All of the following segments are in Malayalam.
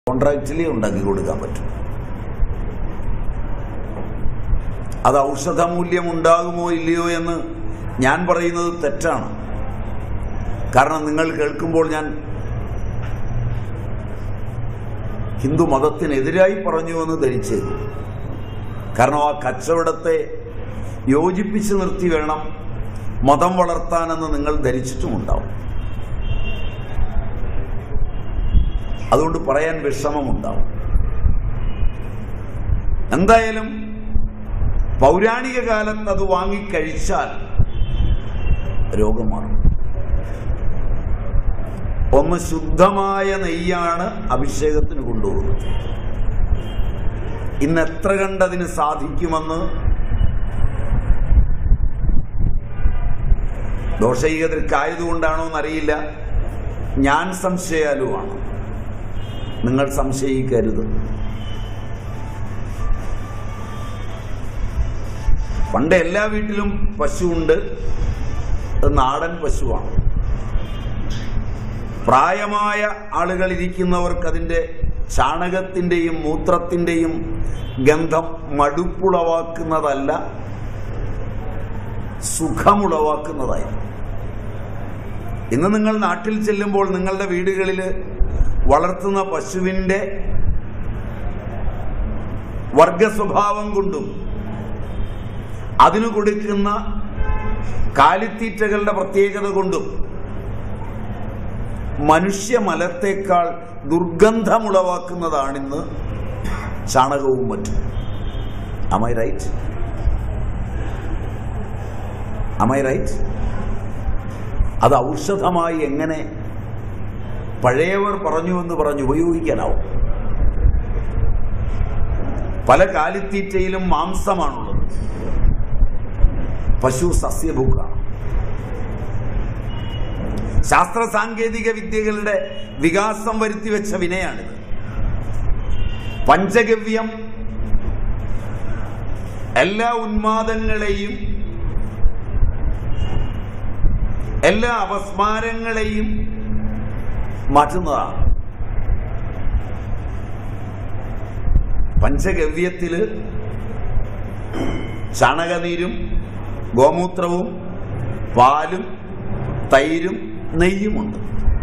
കോൺട്രാക്റ്റിലി ഉണ്ടാക്കി കൊടുക്കാൻ പറ്റും അത് ഔഷധമൂല്യം ഉണ്ടാകുമോ ഇല്ലയോ എന്ന് ഞാൻ പറയുന്നത് തെറ്റാണ് കാരണം നിങ്ങൾ കേൾക്കുമ്പോൾ ഞാൻ ഹിന്ദു മതത്തിനെതിരായി പറഞ്ഞു എന്ന് ധരിച്ചേക്കും കാരണം ആ കച്ചവടത്തെ യോജിപ്പിച്ച് നിർത്തി വേണം മതം വളർത്താനെന്ന് നിങ്ങൾ ധരിച്ചിട്ടുമുണ്ടാവും അതുകൊണ്ട് പറയാൻ വിഷമമുണ്ടാവും എന്തായാലും പൗരാണിക കാലത്ത് അത് വാങ്ങിക്കഴിച്ചാൽ രോഗം മാറും ഒന്ന് ശുദ്ധമായ നെയ്യാണ് അഭിഷേകത്തിന് കൊണ്ടുപോകുന്നത് ഇന്ന് എത്ര കണ്ടതിന് സാധിക്കുമെന്ന് ദോഷൈകതർക്കായതുകൊണ്ടാണോ എന്നറിയില്ല ഞാൻ സംശയാലുമാണ് നിങ്ങൾ സംശയിക്കരുത് പണ്ട് എല്ലാ വീട്ടിലും പശുവുണ്ട് അത് നാടൻ പശുവാണ് പ്രായമായ ആളുകൾ ഇരിക്കുന്നവർക്ക് അതിൻ്റെ ചാണകത്തിൻ്റെയും മൂത്രത്തിൻ്റെയും ഗന്ധം മടുപ്പുളവാക്കുന്നതല്ല സുഖമുളവാക്കുന്നതായിരുന്നു ഇന്ന് നിങ്ങൾ നാട്ടിൽ ചെല്ലുമ്പോൾ നിങ്ങളുടെ വീടുകളിൽ വളർത്തുന്ന പശുവിൻ്റെ വർഗ സ്വഭാവം കൊണ്ടും അതിനു കൊടുക്കുന്ന കാലിത്തീറ്റകളുടെ പ്രത്യേകത കൊണ്ടും മനുഷ്യ മലത്തേക്കാൾ ദുർഗന്ധമുളവാക്കുന്നതാണിന്ന് ചാണകവും മറ്റും അമൈ റൈറ്റ് അമൈ റൈറ്റ് അത് ഔഷധമായി എങ്ങനെ പഴയവർ പറഞ്ഞു എന്ന് പറഞ്ഞ് ഉപയോഗിക്കാനാവും പല കാലിത്തീറ്റയിലും മാംസമാണുള്ളത് പശു സസ്യഭുക്കാണ് ശാസ്ത്ര സാങ്കേതിക വിദ്യകളുടെ വികാസം വരുത്തി വെച്ച വിനയാണിത് പഞ്ചഗവ്യം എല്ലാ ഉന്മാദങ്ങളെയും എല്ലാ അപസ്മാരങ്ങളെയും മാറ്റുന്നതാണ് പഞ്ചഗവ്യത്തില് ചാണകനീരും ഗോമൂത്രവും പാലും തൈരും നെയ്യുമുണ്ട്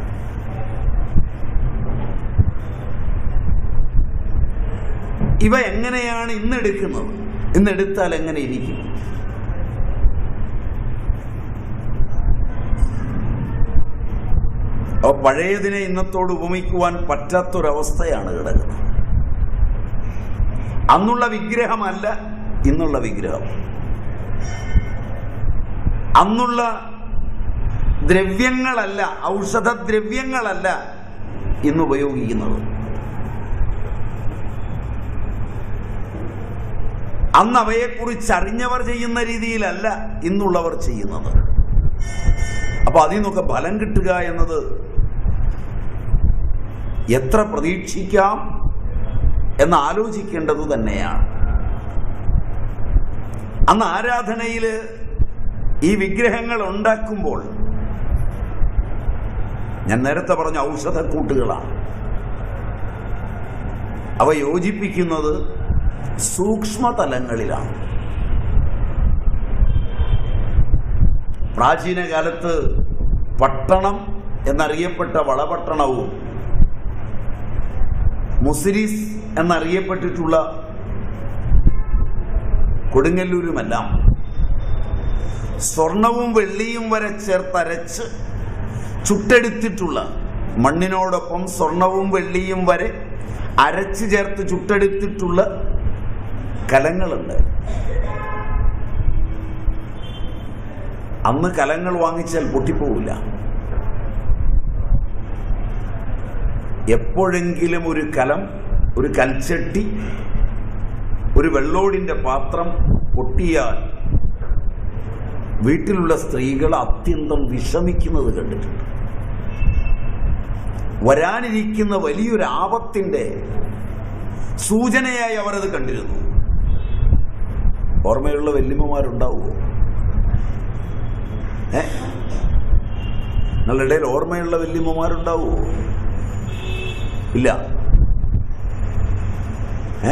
ഇവ എങ്ങനെയാണ് ഇന്നെടുക്കുന്നത് ഇന്നെടുത്താൽ എങ്ങനെ ഇരിക്കും അപ്പൊ പഴയതിനെ ഇന്നത്തോട് ഉപമിക്കുവാൻ പറ്റാത്തൊരവസ്ഥയാണ് കിടക്കുന്നത് അന്നുള്ള വിഗ്രഹമല്ല ഇന്നുള്ള വിഗ്രഹം അന്നുള്ള ദ്രവ്യങ്ങളല്ല ഔഷധദ്രവ്യങ്ങളല്ല ഇന്ന് ഉപയോഗിക്കുന്നത് അന്ന് അവയെക്കുറിച്ച് അറിഞ്ഞവർ ചെയ്യുന്ന രീതിയിലല്ല ഇന്നുള്ളവർ ചെയ്യുന്നത് അപ്പൊ അതിൽ നിന്നൊക്കെ ഫലം കിട്ടുക എന്നത് എത്ര പ്രതീക്ഷിക്കാം എന്ന് ആലോചിക്കേണ്ടത് തന്നെയാണ് അന്ന് ആരാധനയിൽ ഈ വിഗ്രഹങ്ങൾ ഉണ്ടാക്കുമ്പോൾ ഞാൻ നേരത്തെ പറഞ്ഞ ഔഷധക്കൂട്ടുകളാണ് അവ യോജിപ്പിക്കുന്നത് സൂക്ഷ്മതലങ്ങളിലാണ് പ്രാചീന കാലത്ത് പട്ടണം എന്നറിയപ്പെട്ട വളപട്ടണവും മുസിരീസ് എന്നറിയപ്പെട്ടിട്ടുള്ള കൊടുങ്ങല്ലൂരുമെല്ലാം സ്വർണവും വെള്ളിയും വരെ ചേർത്തരച്ച് ചുട്ടെടുത്തിട്ടുള്ള മണ്ണിനോടൊപ്പം സ്വർണവും വെള്ളിയും വരെ അരച്ച് ചേർത്ത് ചുട്ടെടുത്തിട്ടുള്ള കലങ്ങളുണ്ട് അന്ന് കലങ്ങൾ വാങ്ങിച്ചാൽ പൊട്ടിപ്പോവില്ല എപ്പോഴെങ്കിലും ഒരു കലം ഒരു കൽച്ചട്ടി ഒരു വെള്ളോടിന്റെ പാത്രം പൊട്ടിയാൽ വീട്ടിലുള്ള സ്ത്രീകൾ അത്യന്തം വിഷമിക്കുന്നത് കണ്ടിട്ടുണ്ട് വരാനിരിക്കുന്ന വലിയൊരു ആപത്തിന്റെ സൂചനയായി അവർ അത് കണ്ടിരുന്നു ഓർമ്മയുള്ള വല്യമ്മമാരുണ്ടാവുമോ ഏ നിങ്ങളുടെ ഇടയിൽ ഓർമ്മയുള്ള വല്യമ്മമാരുണ്ടാവുമോ ഇല്ല ഏ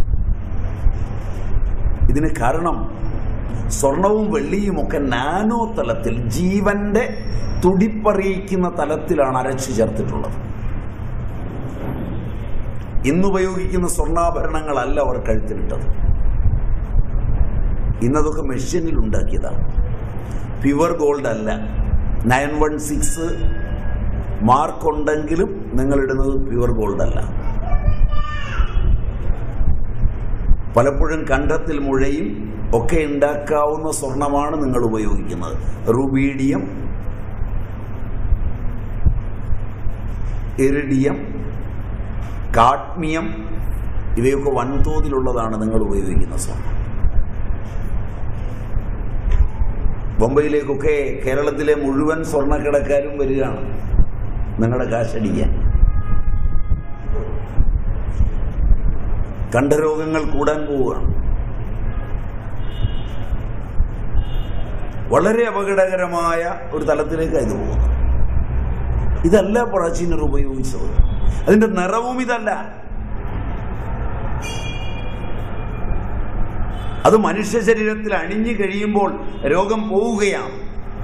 ഇതിന് കാരണം സ്വർണവും വെള്ളിയും ഒക്കെ നാനോ തലത്തിൽ ജീവന്റെ തുടിപ്പറിയിക്കുന്ന തലത്തിലാണ് അരച്ചു ചേർത്തിട്ടുള്ളത് ഇന്നുപയോഗിക്കുന്ന സ്വർണ്ണാഭരണങ്ങളല്ല അവർ കഴുത്തിലിട്ടത് ഇന്നതൊക്കെ മെഷീനിൽ ഉണ്ടാക്കിയതാണ് പ്യുവർ ഗോൾഡ് അല്ല നയൻ വൺ സിക്സ് മാർക്ക് ഉണ്ടെങ്കിലും നിങ്ങൾ ഇടുന്നത് പ്യുവർ ഗോൾഡ് അല്ല പലപ്പോഴും കണ്ടത്തിൽ മുഴയും ഒക്കെ ഉണ്ടാക്കാവുന്ന സ്വർണമാണ് നിങ്ങൾ ഉപയോഗിക്കുന്നത് റുബീഡിയം ഇറിഡിയം കാഡ്മിയം ഇവയൊക്കെ വൻതോതിലുള്ളതാണ് നിങ്ങൾ ഉപയോഗിക്കുന്ന സ്വർണം ബൊംബെയിലേക്കൊക്കെ കേരളത്തിലെ മുഴുവൻ സ്വർണ്ണക്കടക്കാരും വരികയാണ് നിങ്ങളുടെ കാശടിക്കാൻ കണ്ഠരോഗങ്ങൾ കൂടാൻ പോവുകയാണ് വളരെ അപകടകരമായ ഒരു തലത്തിലേക്കാണ് ഇത് പോകുന്നത് ഇതല്ല പ്രാചീനർ ഉപയോഗിച്ചത് അതിന്റെ നിറവും ഇതല്ല അത് മനുഷ്യ ശരീരത്തിൽ അണിഞ്ഞു കഴിയുമ്പോൾ രോഗം പോവുകയാണ്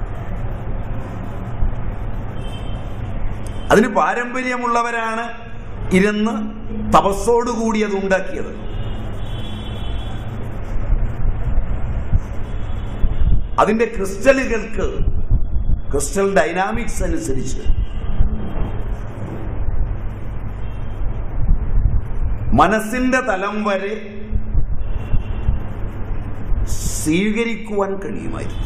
അതിന് പാരമ്പര്യമുള്ളവരാണ് ഇരുന്ന് തപസ്സോടുകൂടി അത് ഉണ്ടാക്കിയത് അതിന്റെ ക്രിസ്റ്റലുകൾക്ക് ക്രിസ്റ്റൽ ഡൈനാമിക്സ് അനുസരിച്ച് മനസ്സിന്റെ തലം വരെ സ്വീകരിക്കുവാൻ കഴിയുമായിരുന്നു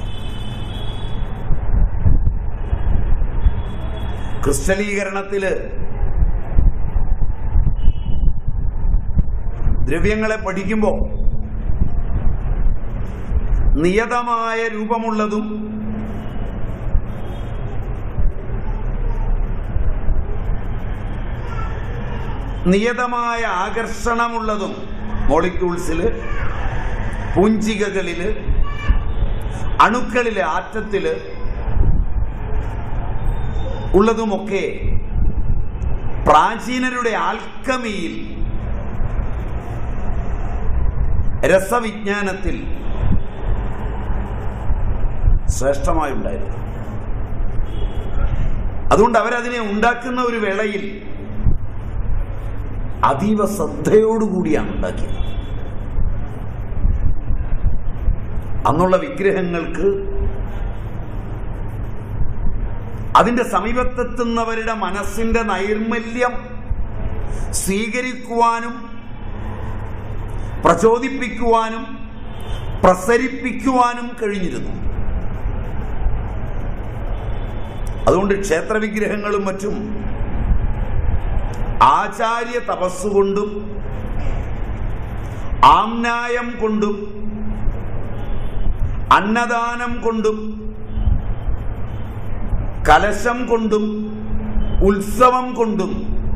ക്രിസ്റ്റലീകരണത്തില് ദ്രവ്യങ്ങളെ പഠിക്കുമ്പോൾ നിയതമായ രൂപമുള്ളതും നിയതമായ ആകർഷണമുള്ളതും മോളിക്യൂൾസില് പൂഞ്ചികകളില് അണുക്കളില് ആറ്റത്തില് ഉള്ളതുമൊക്കെ പ്രാചീനരുടെ ആൽക്കമിയിൽ രസവിജ്ഞാനത്തിൽ ശ്രേഷ്ഠമായുണ്ടായിരുന്നു അതുകൊണ്ട് അവരതിനെ ഉണ്ടാക്കുന്ന ഒരു വേളയിൽ അതീവ ശ്രദ്ധയോടുകൂടിയാണ് ഉണ്ടാക്കിയത് അന്നുള്ള വിഗ്രഹങ്ങൾക്ക് അതിന്റെ സമീപത്തെത്തുന്നവരുടെ മനസ്സിന്റെ നൈർമല്യം സ്വീകരിക്കുവാനും പ്രചോദിപ്പിക്കുവാനും പ്രസരിപ്പിക്കുവാനും കഴിഞ്ഞിരുന്നു അതുകൊണ്ട് ക്ഷേത്രവിഗ്രഹങ്ങളും മറ്റും ആചാര്യ തപസ്സുകൊണ്ടും ആംനായം കൊണ്ടും അന്നദാനം കൊണ്ടും കലശം കൊണ്ടും ഉത്സവം കൊണ്ടും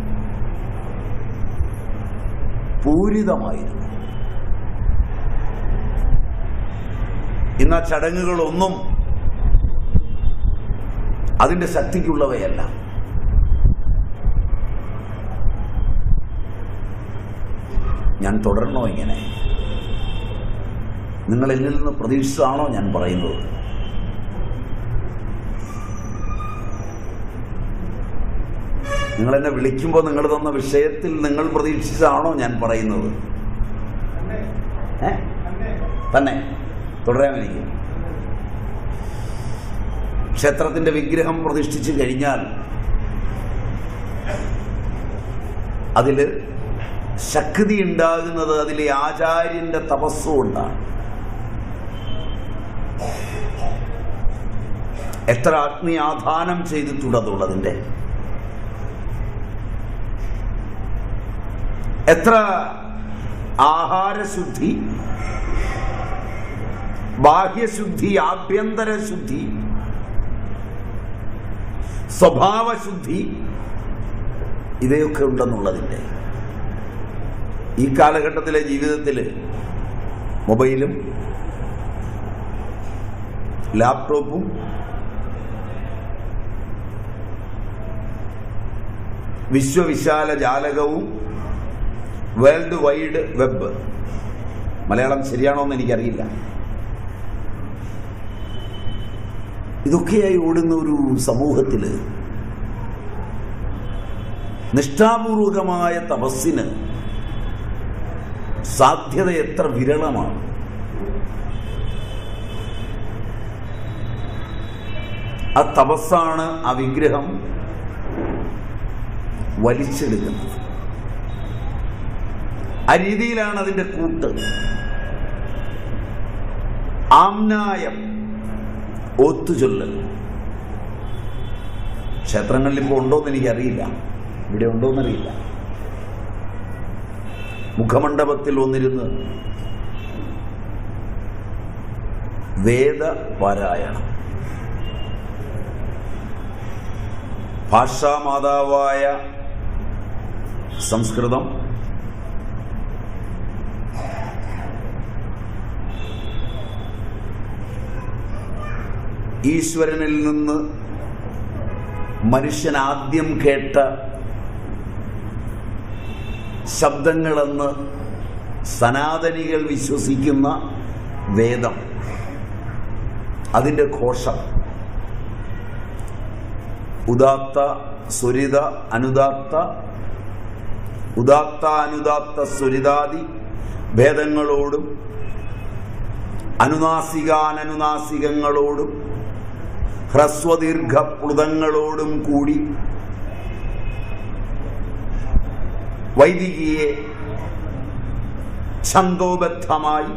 പൂരിതമായിരുന്നു ഇന്ന് ആ ചടങ്ങുകളൊന്നും അതിന്റെ ശക്തിക്കുള്ളവയല്ല ഞാൻ തുടരണോ ഇങ്ങനെ നിങ്ങൾ എന്നിൽ നിന്ന് പ്രതീക്ഷിച്ചതാണോ ഞാൻ പറയുന്നത് നിങ്ങൾ എന്നെ വിളിക്കുമ്പോൾ നിങ്ങൾ തന്ന വിഷയത്തിൽ നിങ്ങൾ പ്രതീക്ഷിച്ചതാണോ ഞാൻ പറയുന്നത് ഏ തന്നെ തുടരാൻ എനിക്ക് ക്ഷേത്രത്തിന്റെ വിഗ്രഹം പ്രതിഷ്ഠിച്ചു കഴിഞ്ഞാൽ അതിൽ ശക്തി ഉണ്ടാകുന്നത് അതിലെ ആചാര്യന്റെ തപസ്സുകൊണ്ടാണ് എത്ര അഗ്നി ആധാനം ചെയ്തിട്ടുള്ളതുള്ളതിൻ്റെ എത്ര ആഹാരശുദ്ധി ബാഹ്യശുദ്ധി ആഭ്യന്തര ശുദ്ധി സ്വഭാവശുദ്ധി ഇവയൊക്കെ ഉണ്ടെന്നുള്ളതിൻ്റെ ഈ കാലഘട്ടത്തിലെ ജീവിതത്തിൽ മൊബൈലും ലാപ്ടോപ്പും വിശ്വവിശാല ജാലകവും വേൾഡ് വൈഡ് വെബ് മലയാളം ശരിയാണോ എന്ന് എനിക്കറിയില്ല ഇതൊക്കെയായി ഓടുന്ന ഒരു സമൂഹത്തിൽ നിഷ്ഠാപൂർവകമായ തപസ്സിന് സാധ്യത എത്ര വിരളമാണ് ആ തപസ്സാണ് ആ വിഗ്രഹം വലിച്ചെടുക്കുന്നത് ആ രീതിയിലാണ് അതിന്റെ കൂട്ട് ആംനായം ഒത്തുചൊല്ലൽ ക്ഷേത്രങ്ങളിൽ ഇപ്പോൾ ഉണ്ടോയെന്ന് എനിക്കറിയില്ല ഇവിടെ ഉണ്ടോയെന്നറിയില്ല മുഖമണ്ഡപത്തിൽ വന്നിരുന്ന് വേദപാരായണം ഭാഷാമാതാവായ സംസ്കൃതം ഈശ്വരനിൽ നിന്ന് മനുഷ്യൻ ആദ്യം കേട്ട ശബ്ദങ്ങളെന്ന് സനാതനികൾ വിശ്വസിക്കുന്ന വേദം അതിൻ്റെ ഘോഷം ഉദാത്ത സ്വരിത അനുദാത്ത ഉദാത്ത അനുദാത്ത സ്വരിതാദി ഭേദങ്ങളോടും അനുനാസികാനനുനാസികങ്ങളോടും ഹ്രസ്വദീർഘ പ്ലുതങ്ങളോടും കൂടി വൈദികിയെ ഛന്തോബദ്ധമായി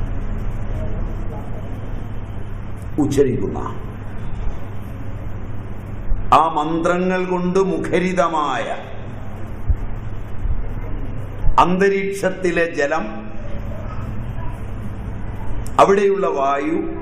ഉച്ചരിക്കുന്ന ആ മന്ത്രങ്ങൾ കൊണ്ട് മുഖരിതമായ അന്തരീക്ഷത്തിലെ ജലം അവിടെയുള്ള വായു